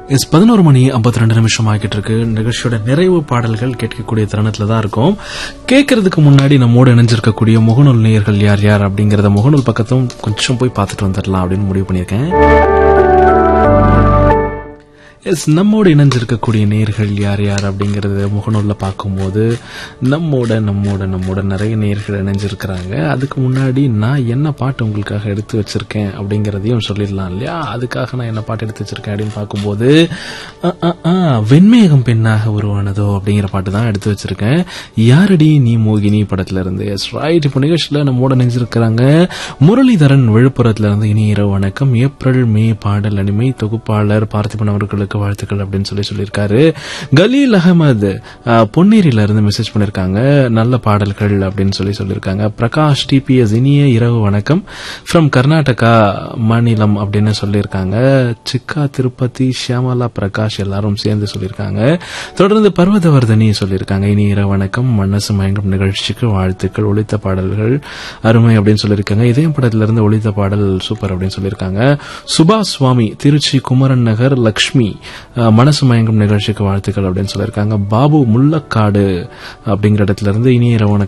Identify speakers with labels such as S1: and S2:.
S1: is பதினோரு மணி ஐம்பத்தி ரெண்டு நிமிஷம் ஆகிட்டு இருக்கு நிகழ்ச்சியோட நிறைவு பாடல்கள் கேட்கக்கூடிய தருணத்துல தான் இருக்கும் கேட்கறதுக்கு முன்னாடி நம்மோடு இணைஞ்சிருக்கக்கூடிய முகநூல் நேயர்கள் யார் யார் அப்படிங்கறத முகநூல் பக்கத்தும் கொஞ்சம் போய் பார்த்துட்டு வந்துடலாம் அப்படின்னு முடிவு பண்ணியிருக்கேன் எஸ் நம்மோடு இணைஞ்சிருக்கக்கூடிய நேர்கள் யார் யார் அப்படிங்கறத முகநூல்ல பார்க்கும்போது நம்மோட நம்மோட நம்மோட நிறைய நேர்கள் இணைஞ்சிருக்கிறாங்க அதுக்கு முன்னாடி நான் என்ன பாட்டு உங்களுக்காக எடுத்து வச்சிருக்கேன் அப்படிங்கறதையும் சொல்லிடலாம் இல்லையா அதுக்காக நான் என்ன பாட்டு எடுத்து வச்சிருக்கேன் அப்படின்னு பார்க்கும்போது அ, அ, அ, வெண்மேகம் பெண்ணாக உருவானதோ அப்படிங்கிற பாட்டு தான் எடுத்து வச்சிருக்கேன் யாரடி நீ மோகினி படத்துல இருந்து எஸ் ரைட் இப்போ நிகழ்ச்சியில நம்மோட இணைஞ்சிருக்கிறாங்க முரளிதரன் விழுப்புரத்துல இருந்து இனி இரவு வணக்கம் ஏப்ரல் மே பாடல் அனிமை தொகுப்பாளர் பார்த்திபன் அவர்களுக்கு வாழ்த்துக்கள் அப்படின்னு சொல்லி சொல்லியிருக்காரு கலீல் அகமது அஹ், பொன்னேரியில இருந்து மெசேஜ் பண்ணிருக்காங்க நல்ல பாடல்கள் அப்படின்னு சொல்லி சொல்லியிருக்காங்க பிரகாஷ் டிபிஎஸ் இனிய இரவு வணக்கம் ஃப்ரம் கர்நாடகா மாநிலம் அப்படின்னு சொல்லியிருக்காங்க சிக்கா திருப்பதி ஷியாமலா பிரகாஷ் எல்லாரும் சேர்ந்து சொல்லியிருக்காங்க தொடர்ந்து பர்வதவர்தனி சொல்லியிருக்காங்க இனி இரவு வணக்கம் மனசு மயங்கும் நிகழ்ச்சிக்கு வாழ்த்துக்கள் ஒளித்த பாடல்கள் அருமை அப்படின்னு சொல்லியிருக்காங்க இதயம் படத்துல இருந்து ஒளித்த பாடல் சூப்பர் அப்படின்னு சொல்லியிருக்காங்க சுபா சுவாமி திருச்சி குமரன் நகர் லக்ஷ்மி அஹ், மனசு மயங்கும் நிகழ்ச்சிக்கு வாழ்த்துக்கள் அப்படின்னு சொல்லியிருக்காங்க பாபு முள்ளக்காடு அப்படிங்கிற இடத்துல இருந்து இனிய இரவு வணக்கம்